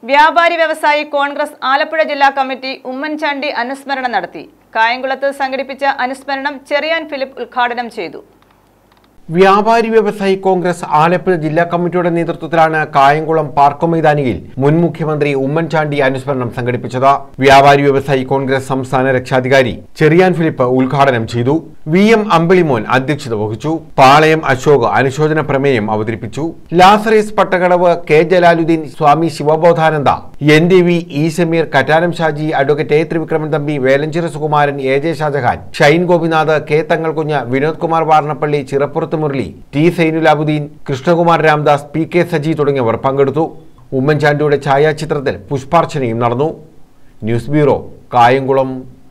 വ്യാപാരി വ്യവസായി കോൺഗ്രസ് ആലപ്പുഴ ജില്ലാ കമ്മിറ്റി ഉമ്മൻചാണ്ടി അനുസ്മരണം നടത്തി കായംകുളത്ത് സംഘടിപ്പിച്ച അനുസ്മരണം ചെറിയാൻ ഫിലിപ്പ് ഉദ്ഘാടനം ചെയ്തു വ്യാപാരി വ്യവസായി കോൺഗ്രസ് ആലപ്പുഴ ജില്ലാ കമ്മിറ്റിയുടെ നേതൃത്വത്തിലാണ് കായംകുളം പാർക്ക് മൈതാനിയിൽ മുൻ മുഖ്യമന്ത്രി ഉമ്മൻചാണ്ടി അനുസ്മരണം സംഘടിപ്പിച്ചത് വ്യാപാരി വ്യവസായി കോൺഗ്രസ് സംസ്ഥാന രക്ഷാധികാരി ചെറിയാൻ ഫിലിപ്പ് ഉദ്ഘാടനം ചെയ്തു വി എം അമ്പിളിമോൻ അധ്യക്ഷത വഹിച്ചു പാളയം അശോക് അനുശോചന പ്രമേയം അവതരിപ്പിച്ചു ലാസറീസ് Pattakadavu K Jalaluddin Swami Shivabodhananda N D V E Sameer Kattanam Shaji advocate A Trivikraman Thampi Velanchira Sukumaran A J Shajahan Shine Gopinath K Thangalkunju Vinod Kumar Varnappally Chirappurath Murali T Zainulabdeen Krishnakumar Ramdas P K Saji തുടങ്ങിയവർ പങ്കെടുത്തു ഉമ്മൻചാണ്ടിയുടെ ഛായാചിത്രത്തിൽ പുഷ്പാർച്ചനയും നടന്നു ന്യൂസ് ബ്യൂറോ കായംകുളം